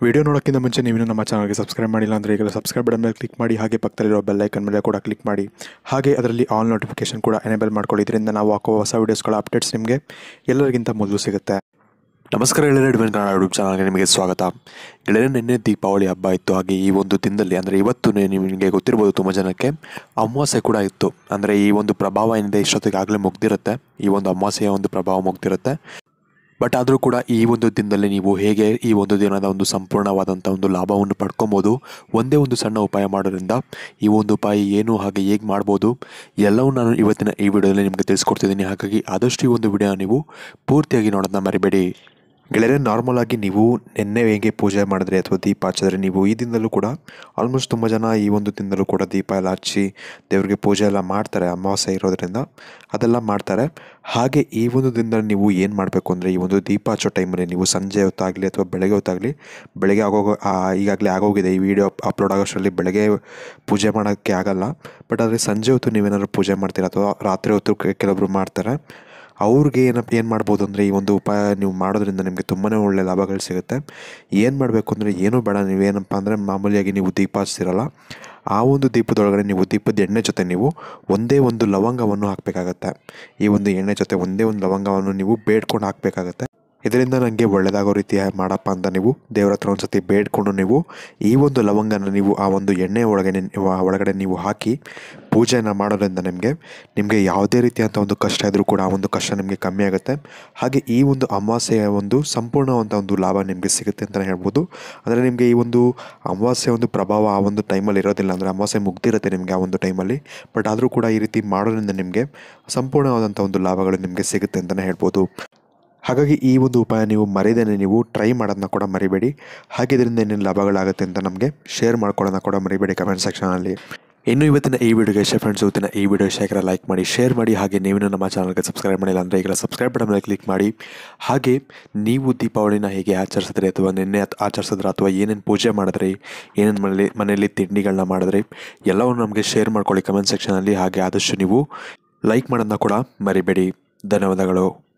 video ನೋಡೋಕ್ಕಿಂತ ಮುಂಚೆ ನೀವು ನಮ್ಮ ಚಾನಲ್ಗೆ ಸಬ್ಸ್ಕ್ರೈಬ್ ಮಾಡಿಲ್ಲ ಅಂದರೆ ಈಗಲೇ ಸಬ್ಸ್ಕ್ರೈಬ್ ಬಟನ್ ಮೇಲೆ ಕ್ಲಿಕ್ ಮಾಡಿ ಹಾಗೆ ಪಕ್ಕದಲ್ಲಿರೋ ಬೆಲ್ ಐಕನ್ ಮೇಲೆ ಕೂಡ ಕ್ಲಿಕ್ ಮಾಡಿ ಹಾಗೆ ಅದರಲ್ಲಿ ಆಲ್ ನೋಟಿಫಿಕೇಶನ್ ಕೂಡ ಎನೇಬಲ್ ಮಾಡ್ಕೊಳ್ಳಿ ಇದರಿಂದ ನಾವು ಹಾಕೋ ಹೊಸ ವೀಡಿಯೋಸ್ಗಳ ಅಪ್ಡೇಟ್ಸ್ ನಿಮಗೆ ಎಲ್ಲರಿಗಿಂತ ಮೊದಲು ಸಿಗುತ್ತೆ ನಮಸ್ಕಾರ ಗೆಳೆಯರೆ ಡಿವೈನ್ ಕನ್ನಡ ಯೂಟ್ಯೂಬ್ ಚಾನಲ್ಗೆ ನಿಮಗೆ ಸ್ವಾಗತ ಗೆಳೆಯರೆ ನಿನ್ನೆ ದೀಪಾವಳಿ ಹಬ್ಬ ಇತ್ತು ಹಾಗೆ ಈ ಒಂದು ದಿನದಲ್ಲಿ ಅಂದರೆ ಇವತ್ತು ನಿ- ನಿಮಗೆ ಗೊತ್ತಿರ್ಬೋದು ತುಂಬ ಜನಕ್ಕೆ ಅಮಾವಾಸ್ಯೆ ಕೂಡ ಇತ್ತು ಅಂದರೆ ಈ ಒಂದು ಪ್ರಭಾವ ಏನಿದೆ ಇಷ್ಟೊತ್ತಿಗೆ ಆಗಲೇ ಮುಗ್ದಿರುತ್ತೆ ಈ ಒಂದು ಅಮಾವಾಸ್ಯೆಯ ಒಂದು ಪ್ರಭಾವ ಮುಗ್ದಿರುತ್ತೆ ಬಟ್ ಆದರೂ ಕೂಡ ಈ ಒಂದು ದಿನದಲ್ಲಿ ನೀವು ಹೇಗೆ ಈ ಒಂದು ದಿನದ ಒಂದು ಸಂಪೂರ್ಣವಾದಂಥ ಒಂದು ಲಾಭವನ್ನು ಪಡ್ಕೊಬೋದು ಒಂದೇ ಒಂದು ಸಣ್ಣ ಉಪಾಯ ಮಾಡೋದ್ರಿಂದ ಈ ಒಂದು ಉಪಾಯ ಏನು ಹಾಗೆ ಹೇಗೆ ಮಾಡ್ಬೋದು ಎಲ್ಲವೂ ನಾನು ಇವತ್ತಿನ ಈ ವಿಡಿಯೋದಲ್ಲಿ ನಿಮಗೆ ತಿಳಿಸ್ಕೊಡ್ತಿದ್ದೀನಿ ಹಾಗಾಗಿ ಆದಷ್ಟು ಈ ಒಂದು ವಿಡಿಯೋ ನೀವು ಪೂರ್ತಿಯಾಗಿ ನೋಡೋದನ್ನ ಮರಿಬೇಡಿ ಗೆಳೆಯರೆ ನಾರ್ಮಲ್ ಆಗಿ ನೀವು ನಿನ್ನೆ ಹೇಗೆ ಪೂಜೆ ಮಾಡಿದ್ರೆ ಅಥವಾ ದೀಪ ಹಚ್ಚಿದ್ರೆ ನೀವು ಈ ದಿನದಲ್ಲೂ ಕೂಡ ಆಲ್ಮೋಸ್ಟ್ ತುಂಬ ಜನ ಈ ಒಂದು ದಿನದಲ್ಲೂ ಕೂಡ ದೀಪ ಎಲ್ಲ ಹಚ್ಚಿ ದೇವರಿಗೆ ಪೂಜೆ ಎಲ್ಲ ಮಾಡ್ತಾರೆ ಅಮಾವಾಸ್ಯೆ ಇರೋದ್ರಿಂದ ಅದೆಲ್ಲ ಮಾಡ್ತಾರೆ ಹಾಗೆ ಈ ಒಂದು ದಿನದಲ್ಲಿ ನೀವು ಏನು ಮಾಡಬೇಕು ಅಂದರೆ ಈ ಒಂದು ದೀಪ ಹಚ್ಚೋ ಟೈಮಲ್ಲಿ ನೀವು ಸಂಜೆ ಹೊತ್ತಾಗಲಿ ಅಥವಾ ಬೆಳಗ್ಗೆ ಹೊತ್ತಾಗಲಿ ಬೆಳಗ್ಗೆ ಆಗೋಗೋ ಆ, ಈಗಾಗಲೇ ಆಗೋಗಿದೆ ಈ ವಿಡಿಯೋ ಅಪ್ಲೋಡ್ ಆಗೋಷ್ಟರಲ್ಲಿ ಬೆಳಗ್ಗೆ ಪೂಜೆ ಮಾಡೋಕ್ಕೆ ಆಗಲ್ಲ ಬಟ್ ಆದರೆ ಸಂಜೆ ಹೊತ್ತು ನೀವೇನಾದ್ರು ಪೂಜೆ ಮಾಡ್ತೀರಾ ಅಥವಾ ರಾತ್ರಿ ಹೊತ್ತು ಕೆ- ಕೆಲವೊಬ್ರು ಮಾಡ್ತಾರೆ ಅವ್ರಿಗೆ ಏನಪ್ಪ ಏನು ಮಾಡ್ಬೋದು ಅಂದರೆ ಈ ಒಂದು ಉಪಾಯ ನೀವು ಮಾಡೋದ್ರಿಂದ ನಿಮಗೆ ತುಂಬಾ ಒಳ್ಳೆ ಲಾಭಗಳು ಸಿಗುತ್ತೆ ಏನು ಮಾಡಬೇಕು ಅಂದರೆ ಏನೂ ಬೇಡ ನೀವೇನಪ್ಪ ಅಂದರೆ ಮಾಮೂಲಿಯಾಗಿ ನೀವು ದೀಪ ಹಚ್ತಿರಲ್ಲ ಆ ಒಂದು ದೀಪದೊಳಗಡೆ ನೀವು ದೀಪದ ಎಣ್ಣೆ ಜೊತೆ ನೀವು ಒಂದೇ ಒಂದು ಲವಂಗವನ್ನು ಹಾಕಬೇಕಾಗತ್ತೆ ಈ ಒಂದು ಎಣ್ಣೆ ಜೊತೆ ಒಂದೇ ಒಂದು ಲವಂಗವನ್ನು ನೀವು ಬೇಡ್ಕೊಂಡು ಹಾಕಬೇಕಾಗತ್ತೆ ಇದರಿಂದ ನನಗೆ ಒಳ್ಳೆಯದಾಗೋ ರೀತಿ ಮಾಡಪ್ಪ ಅಂತ ನೀವು ದೇವ್ರ ಹತ್ರ ಒಂದು ಸತಿ ಬೇಡ್ಕೊಂಡು ನೀವು ಈ ಒಂದು ಲವಂಗನ ನೀವು ಆ ಒಂದು ಎಣ್ಣೆ ಒಳಗೆ ಒಳಗಡೆ ನೀವು ಹಾಕಿ ಪೂಜೆನ ಮಾಡೋದ್ರಿಂದ ನಿಮಗೆ ನಿಮಗೆ ಯಾವುದೇ ರೀತಿಯಾದಂಥ ಒಂದು ಕಷ್ಟ ಇದ್ದರೂ ಕೂಡ ಆ ಒಂದು ಕಷ್ಟ ನಿಮಗೆ ಕಮ್ಮಿ ಆಗುತ್ತೆ ಹಾಗೆ ಈ ಒಂದು ಅಮಾವಾಸ್ಯೆಯ ಒಂದು ಸಂಪೂರ್ಣವಂಥ ಒಂದು ಲಾಭ ನಿಮಗೆ ಸಿಗುತ್ತೆ ಅಂತಲೇ ಹೇಳ್ಬೋದು ಅಂದರೆ ನಿಮಗೆ ಈ ಒಂದು ಅಮಾವಾಸ್ಯೆ ಒಂದು ಪ್ರಭಾವ ಆ ಒಂದು ಟೈಮಲ್ಲಿ ಇರೋದಿಲ್ಲ ಅಂದರೆ ಅಮಾವಾಸ್ಯೆ ಮುಗ್ದಿರುತ್ತೆ ನಿಮಗೆ ಆ ಒಂದು ಟೈಮಲ್ಲಿ ಬಟ್ ಆದರೂ ಕೂಡ ಈ ರೀತಿ ಮಾಡೋದ್ರಿಂದ ನಿಮಗೆ ಸಂಪೂರ್ಣವಾದಂಥ ಒಂದು ಲಾಭಗಳು ನಿಮಗೆ ಸಿಗುತ್ತೆ ಅಂತಲೇ ಹೇಳ್ಬೋದು ಹಾಗಾಗಿ ಈ ಒಂದು ಉಪಾಯ ನೀವು ಮರಿದೇನೆ ನೀವು ಟ್ರೈ ಮಾಡೋದನ್ನ ಕೂಡ ಮರಿಬೇಡಿ ಹಾಗೆ ಇದರಿಂದ ಏನೇನು ಲಾಭಗಳಾಗುತ್ತೆ ಅಂತ ನಮಗೆ ಶೇರ್ ಮಾಡ್ಕೊಳ್ಳೋದನ್ನ ಕೂಡ ಮರಿಬೇಡಿ ಕಮೆಂಟ್ ಸೆಕ್ಷನಲ್ಲಿ ಇನ್ನು ಇವತ್ತಿನ ಈ ವಿಡಿಯೋಗೆ ಇಷ್ಟ ಫ್ರೆಂಡ್ಸ್ ಇವತ್ತಿನ ಈ ವಿಡಿಯೋ ಶೇಖರ ಲೈಕ್ ಮಾಡಿ ಶೇರ್ ಮಾಡಿ ಹಾಗೆ ನೀವು ನಮ್ಮ ಚಾನಲ್ಗೆ ಸಬ್ಸ್ಕ್ರೈಬ್ ಮಾಡಿಲ್ಲ ಅಂದರೆ ಈಗ ಸಬ್ಸ್ಕ್ರೈಬ್ ಬಟನ್ ಮೇಲೆ ಕ್ಲಿಕ್ ಮಾಡಿ ಹಾಗೆ ನೀವು ದೀಪಾವಳಿನ ಹೇಗೆ ಆಚರಿಸಿದ್ರಿ ಅಥವಾ ನಿನ್ನೆ ಆತ್- ಆಚರಿಸಿದ್ರೆ ಅಥವಾ ಏನೇನು ಪೂಜೆ ಮಾಡಿದ್ರಿ ಏನೇನು ಮನೇಲಿ ಮನೆಯಲ್ಲಿ ತಿಂಡಿಗಳನ್ನ ಮಾಡಿದ್ರಿ ಎಲ್ಲವನ್ನು ನಮಗೆ ಶೇರ್ ಮಾಡ್ಕೊಳ್ಳಿ ಕಮೆಂಟ್ ಸೆಕ್ಷನಲ್ಲಿ ಹಾಗೆ ಆದಷ್ಟು ನೀವು ಲೈಕ್ ಮಾಡೋದನ್ನ ಕೂಡ ಮರಿಬೇಡಿ ಧನ್ಯವಾದಗಳು